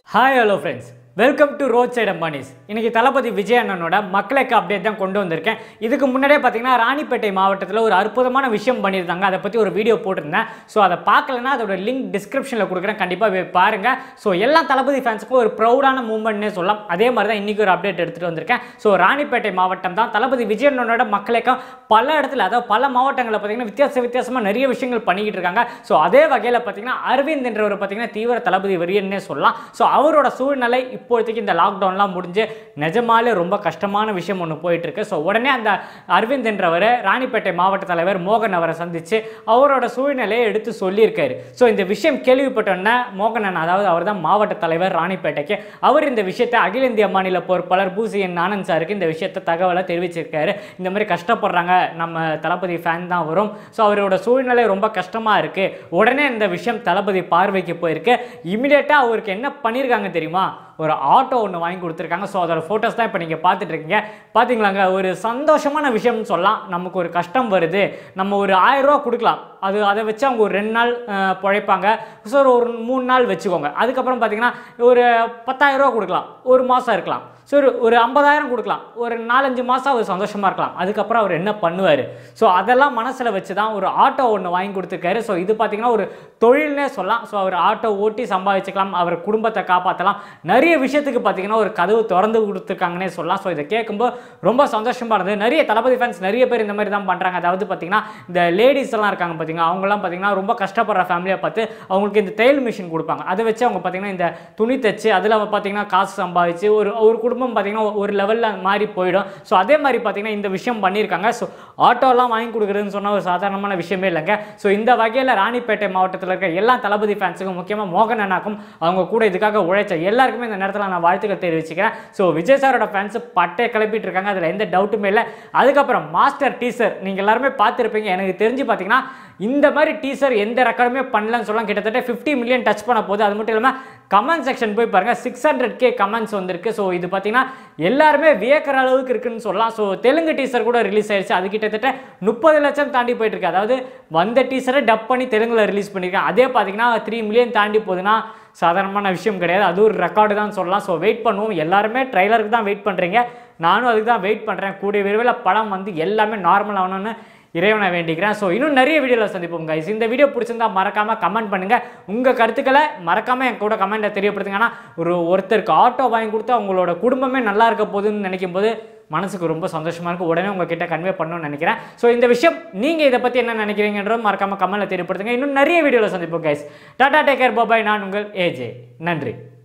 hi hello friends welcome to road side Ambanis இன்னைக்கு தளபதி விஜய் அண்ணனோட மக்களுக்கு அப்டேட் தான் கொண்டு வந்திருக்கேன் இதுக்கு முன்னாடியே பார்த்தீங்கன்னா ராணிப்பேட்டை மாவட்டத்தில் ஒரு அற்புதமான விஷயம் பண்ணியிருந்தாங்க அதை பற்றி ஒரு வீடியோ போட்டிருந்தேன் ஸோ அதை பார்க்கலன்னா அதோட லிங்க் டிஸ்கிரிப்ஷனில் கொடுக்குறேன் கண்டிப்பாக போய் பாருங்கள் ஸோ எல்லா தளபதி ஃபேன்ஸுக்கும் ஒரு ப்ரௌடான மூமெண்ட்னே சொல்லலாம் அதே மாதிரி தான் இன்றைக்கி ஒரு அப்டேட் எடுத்துகிட்டு வந்திருக்கேன் ஸோ ராணிப்பேட்டை மாவட்டம் தான் தளபதி விஜய் அண்ணனோட மக்களுக்கும் பல இடத்துல அதாவது பல மாவட்டங்களில் பார்த்தீங்கன்னா வித்தியாச வித்தியாசமாக நிறைய விஷயங்கள் பண்ணிக்கிட்டு இருக்காங்க ஸோ அதே வகையில் பார்த்தீங்கன்னா அரவிந்த் என்றவர் பார்த்தீங்கன்னா தீவிர தளபதி வெறியன்னே சொல்லலாம் ஸோ அவரோட சூழ்நிலை இப்போதைக்கு இந்த லாக்டவுன்லாம் முடிஞ்சு நிஜமாலே ரொம்ப கஷ்டமான விஷயம் ஒன்று போயிட்டு இருக்கு ஸோ உடனே அந்த அரவிந்த் என்றவர் ராணிப்பேட்டை மாவட்ட தலைவர் மோகன் அவரை சந்திச்சு அவரோட சூழ்நிலையை எடுத்து சொல்லியிருக்காரு ஸோ இந்த விஷயம் கேள்விப்பட்டோன்னே மோகனன் அதாவது அவர் தான் மாவட்ட தலைவர் ராணிப்பேட்டைக்கு அவர் இந்த விஷயத்தை அகில இந்திய மாநில பொறுப்பாளர் பூசி என் ஆனந்த் சாருக்கு இந்த விஷயத்தை தகவலை தெரிவிச்சிருக்காரு இந்த மாதிரி கஷ்டப்படுறாங்க நம்ம தளபதி ஃபேன் தான் வரும் ஸோ அவரோட சூழ்நிலை ரொம்ப கஷ்டமாக இருக்குது உடனே இந்த விஷயம் தளபதி பார்வைக்கு போயிருக்கு இமிடியேட்டாக அவருக்கு என்ன பண்ணியிருக்காங்க தெரியுமா ஒரு ஆட்டோ ஒன்று வாங்கி கொடுத்துருக்காங்க ஸோ அதோட ஃபோட்டோஸ் தான் இப்போ நீங்கள் பார்த்துட்டு இருக்கீங்க பார்த்தீங்களாங்க ஒரு சந்தோஷமான விஷயம்னு சொல்லலாம் நமக்கு ஒரு கஷ்டம் வருது நம்ம ஒரு ஆயிரம் ரூபா கொடுக்கலாம் அது அதை வச்சு அவங்க ஒரு ரெண்டு நாள் அஹ், பிழைப்பாங்க ஸோ ஒரு மூணு நாள் வச்சுக்கோங்க அதுக்கப்புறம் பார்த்தீங்கன்னா ஒரு பத்தாயிரம் ரூபா கொடுக்கலாம் ஒரு மாதம் இருக்கலாம் ஸோ ஒரு ஒரு ஐம்பதாயிரம் கொடுக்கலாம் ஒரு நாலஞ்சு மாதம் அவர் சந்தோஷமாக இருக்கலாம் அதுக்கப்புறம் அவர் என்ன பண்ணுவார் ஸோ அதெல்லாம் மனசில் வச்சு தான் ஒரு ஆட்டோ ஒன்று வாங்கி கொடுத்துருக்காரு ஸோ இது பார்த்தீங்கன்னா ஒரு தொழில்னே சொல்லலாம் ஸோ அவர் ஆட்டோ ஓட்டி சம்பாதிச்சுக்கலாம் அவர் குடும்பத்தை காப்பாற்றலாம் நிறைய விஷயத்துக்கு பார்த்தீங்கன்னா ஒரு கதவு திறந்து கொடுத்துருக்காங்கன்னே சொல்லலாம் ஸோ இதை கேட்கும்போது ரொம்ப சந்தோஷமாக இருந்தது நிறைய தளபதி ஃபேன்ஸ் நிறைய பேர் இந்த மாதிரி தான் பண்ணுறாங்க அதாவது பார்த்தீங்கன்னா இந்த லேடிஸ் எல்லாம் இருக்காங்க பார்த்தீங்கன்னா அவங்கலாம் பார்த்தீங்கன்னா ரொம்ப கஷ்டப்படுற ஃபேமிலியை பார்த்து அவங்களுக்கு இந்த தையல் மிஷின் கொடுப்பாங்க அதை வச்சு அவங்க பார்த்தீங்கன்னா இந்த துணி தைச்சு அதில் பார்த்தீங்கன்னா காசு சம்பாதிச்சு ஒரு ஒரு குடும்பம் பார்த்தீங்கன்னா ஒரு லெவலில் மாறி போயிடும் ஸோ அதே மாதிரி பார்த்தீங்கன்னா இந்த விஷயம் பண்ணியிருக்காங்க ஸோ ஆட்டோலாம் வாங்கி கொடுக்குறதுன்னு சொன்னால் ஒரு சாதாரணமான விஷயமே இல்லைங்க ஸோ இந்த வகையில் ராணிப்பேட்டை மாவட்டத்தில் இருக்க எல்லா தளபதி ஃபேன்ஸுக்கும் முக்கியமாக மோகன் அண்ணாக்கும் அவங்க கூட இதுக்காக உழைச்ச எல்லாருக்குமே இந்த நேரத்தில் நான் வாழ்த்துக்கள் தெரிவிச்சுக்கிறேன் ஸோ விஜய் சாரோட ஃபேன்ஸ் பட்டை கிளப்பிட்டு இருக்காங்க அதில் எந்த டவுட்டுமே இல்லை அதுக்கப்புறம் மாஸ்டர் டீசர் நீங்கள் எல்லாருமே பார்த்துருப்பீங்க எனக்கு தெரிஞ்சு பார்த்தீங்கன்னா இந்த மாதிரி டீசர் எந்த ரெக்கார்டுமே பண்ணலன்னு சொல்லலாம் கிட்டத்தட்ட ஃபிஃப்டி மில்லியன் டச் பண்ண போகுது அது மட்டும் இல்லாமல் கமெண்ட் செக்ஷன் போய் பாருங்கள் சிக்ஸ் ஹண்ட்ரட் கே கமெண்ட்ஸ் வந்திருக்கு ஸோ இது பார்த்தீங்கன்னா எல்லாருமே வியக்கிற அளவுக்கு இருக்குன்னு சொல்லலாம் ஸோ தெலுங்கு டீசர் கூட ரிலீஸ் ஆயிடுச்சு அது கிட்டத்தட்ட முப்பது லட்சம் தாண்டி போயிட்டு இருக்கு அதாவது வந்த டீசரை டப் பண்ணி தெலுங்குல ரிலீஸ் பண்ணியிருக்காங்க அதே பார்த்தீங்கன்னா த்ரீ மில்லியன் தாண்டி போகுதுன்னா சாதாரணமான விஷயம் கிடையாது அது ஒரு ரெக்கார்டு தான் சொல்லலாம் ஸோ வெயிட் பண்ணுவோம் எல்லாருமே ட்ரைலருக்கு தான் வெயிட் பண்ணுறீங்க நானும் அதுக்கு தான் வெயிட் பண்ணுறேன் கூடிய விரைவில் படம் வந்து எல்லாமே நார்மல் ஆகணும்னு இறைவனை வேண்டிக்கிறேன் ஸோ இன்னும் நிறைய வீடியோவில் சந்திப்போம் கைஸ் இந்த வீடியோ பிடிச்சிருந்தா மறக்காமல் கமெண்ட் பண்ணுங்கள் உங்கள் கருத்துக்களை மறக்காமல் என் கூட கமெண்ட்டை தெரியப்படுத்துங்க ஏன்னா ஒரு ஒருத்தருக்கு ஆட்டோ வாங்கி கொடுத்து அவங்களோட குடும்பமே நல்லா இருக்க போகுதுன்னு நினைக்கும் போது மனசுக்கு ரொம்ப சந்தோஷமாக இருக்குது உடனே உங்ககிட்ட கன்வே பண்ணணும்னு நினைக்கிறேன் ஸோ இந்த விஷயம் நீங்கள் இதை பற்றி என்ன நினைக்கிறீங்கன்றதும் மறக்காமல் கமெண்ட்டில் தெரியப்படுத்துங்க இன்னும் நிறைய வீடியோவில் சந்திப்போம் guys tata take care bye bye நான் உங்கள் ஏஜே நன்றி